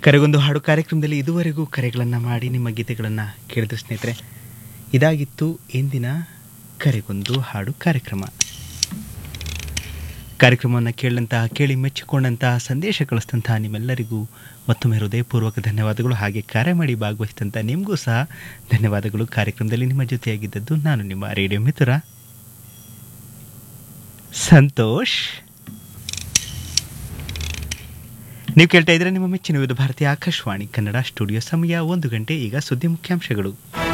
ಕರೆಗೊಂದು ಹಾಡು ಕಾರ್ಯಕ್ರಮದಲ್ಲಿ ಇದುವರೆಗೂ ಕರೆಗಳನ್ನು ಮಾಡಿ ನಿಮ್ಮ ಗೀತೆಗಳನ್ನು ಕೇಳಿದ್ರು ಸ್ನೇಹಿತರೆ ಇದಾಗಿತ್ತು ಇಂದಿನ ಕರೆಗೊಂದು ಹಾಡು ಕಾರ್ಯಕ್ರಮ ಕಾರ್ಯಕ್ರಮವನ್ನು ಕೇಳಿದಂತಹ ಕೇಳಿ ಮೆಚ್ಚಿಕೊಂಡಂತಹ ಸಂದೇಶ ಕಳಿಸಿದಂತಹ ನಿಮ್ಮೆಲ್ಲರಿಗೂ ಮತ್ತೊಮ್ಮೆ ಹೃದಯಪೂರ್ವಕ ಧನ್ಯವಾದಗಳು ಹಾಗೆ ಕರೆ ಮಾಡಿ ಭಾಗವಹಿಸಿದಂಥ ನಿಮಗೂ ಸಹ ಧನ್ಯವಾದಗಳು ಕಾರ್ಯಕ್ರಮದಲ್ಲಿ ನಿಮ್ಮ ಜೊತೆಯಾಗಿದ್ದದ್ದು ನಾನು ನಿಮ್ಮ ರೇಡಿಯೋ ಮಿತ್ರ ಸಂತೋಷ್ ನೀವು ಕೇಳ್ತಾ ಇದ್ರೆ ನಿಮ್ಮ ಮೆಚ್ಚಿನ ವಿವಿಧ ಭಾರತೀಯ ಆಕಾಶವಾಣಿ ಕನ್ನಡ ಸ್ಟುಡಿಯೋ ಸಮಯ ಒಂದು ಗಂಟೆ ಈಗ ಸುದ್ದಿ ಮುಖ್ಯಾಂಶಗಳು